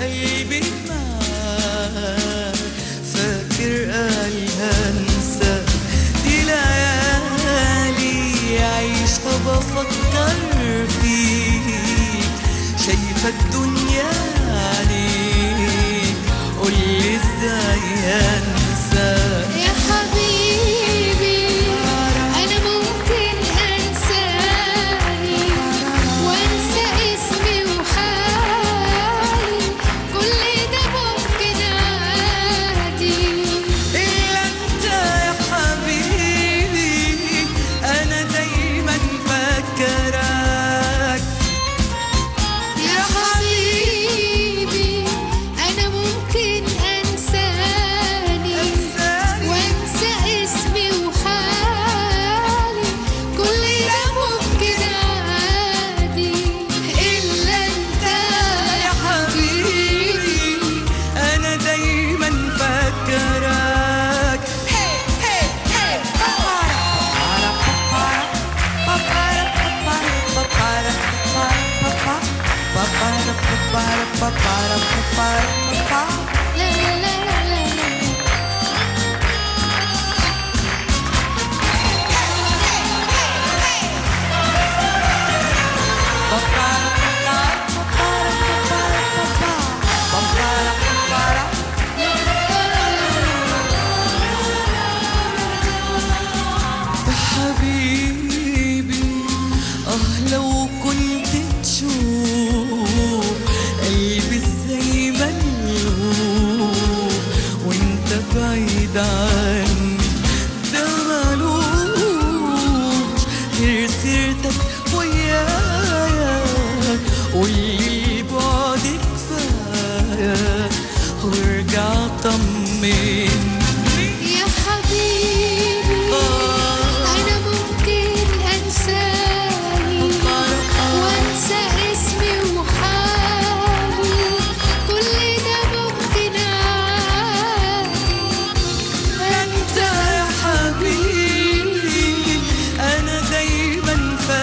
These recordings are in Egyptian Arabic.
قلبي معاك فاكر قال هنسى دي ليالي عيشها بفكر فيك شايفة الدنيا عليك قولي ازاي انساك يا حبيبي أنا ممكن أنساني وأنسى اسمي وحالي كل ده ممكن عادي إلا أنت يا حبيبي أنا دايما فاكرك يا حبيبي أنا ممكن أنساني وأنسى اسمي وحالي كل ده ممكن عادي إلا أنت يا حبيبي أنا دايما فاكرك لا لا لا لا لا لا يا حبيبي اه لو كنت تشوف قلبي ازاي ملهوف وانت بعيد عني ده ملوش غير سيرتك ويايا واللي بعد كفايه وارجع طمني يا حبيبي أنا ممكن أنساني وأنسى اسمي وحالي كل ده ممكن عادي انت يا حبيبي انا دايما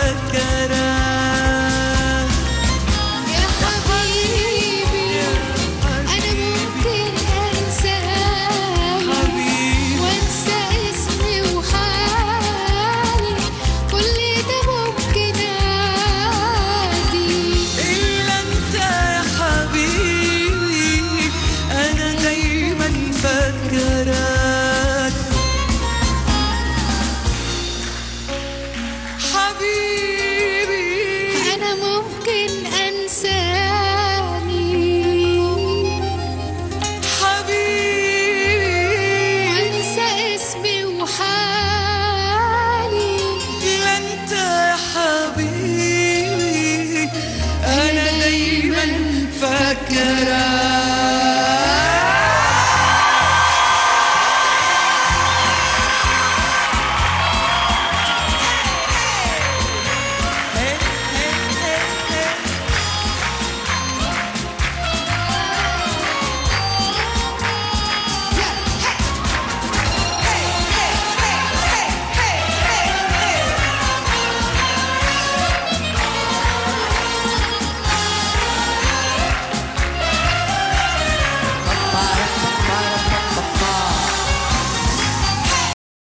فاكرك يا حبيبي أنا ممكن أنساني حبيبي وأنسى اسمي وحالي كل ده ممكن عادي الا انت يا حبيبي انا دايما فاكرك حبيبي أنا ممكن أنساني حبيبي وأنسى اسمي وحالي لا انت يا حبيبي انا دايما فاكرك